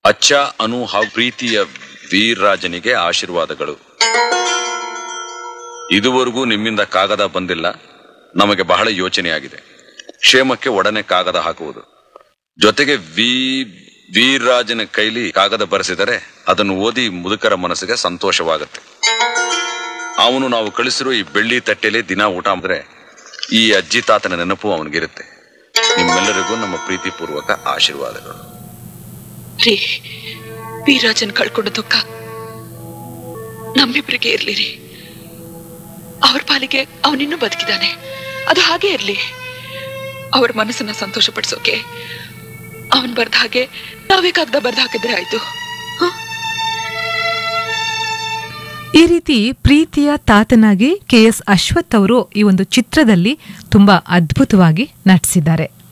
ಅಚ್ಚ ಅನು ಹಾಗೂ ಪ್ರೀತಿಯ ವೀರ್ರಾಜನಿಗೆ ಆಶೀರ್ವಾದಗಳು ಇದುವರೆಗೂ ನಿಮ್ಮಿಂದ ಕಾಗದ ಬಂದಿಲ್ಲ ನಮಗೆ ಬಹಳ ಯೋಚನೆಯಾಗಿದೆ ಕ್ಷೇಮಕ್ಕೆ ಒಡನೆ ಕಾಗದ ಹಾಕುವುದು ಜೊತೆಗೆ ವಿ ವೀರ್ರಾಜನ ಕೈಲಿ ಕಾಗದ ಬರೆಸಿದರೆ ಅದನ್ನು ಓದಿ ಮುದುಕರ ಮನಸ್ಸಿಗೆ ಸಂತೋಷವಾಗುತ್ತೆ ಅವನು ನಾವು ಕಳಿಸಿರೋ ಈ ಬೆಳ್ಳಿ ತಟ್ಟೆಲೆ ದಿನ ಊಟ ಮಾಡಿದ್ರೆ ಈ ಅಜ್ಜಿ ತಾತನ ನೆನಪು ಅವನಿಗಿರುತ್ತೆ ನಿಮ್ಮೆಲ್ಲರಿಗೂ ನಮ್ಮ ಪ್ರೀತಿಪೂರ್ವಕ ಆಶೀರ್ವಾದಗಳು ರೀ ವೀರಾಜನ್ ಕಳ್ಕೊಂಡ ದುಃಖ ನಮ್ಮಿಬ್ರಿಗೆ ಇರ್ಲಿ ರೀ ಅವ್ರ ಪಾಲಿಗೆ ಅವನಿನ್ನೂ ಬದುಕಿದಾನೆ ಅದು ಹಾಗೆ ಇರ್ಲಿ ಅವ್ರ ಮನಸ್ಸನ್ನ ಸಂತೋಷ ಪಡಿಸೋಕೆ ಅವನ್ ಬರ್ದ ಹಾಗೆ ನಾವೇ ಕಾಗ್ದ ಬರ್ದ ಹಾಕಿದ್ರೆ ಆಯ್ತು ಹ? ಈ ರೀತಿ ಪ್ರೀತಿಯ ತಾತನಾಗಿ ಕೆ ಎಸ್ ಅಶ್ವಥ್ ಅವರು ಈ ಒಂದು ಚಿತ್ರದಲ್ಲಿ ತುಂಬಾ ಅದ್ಭುತವಾಗಿ ನಟಿಸಿದ್ದಾರೆ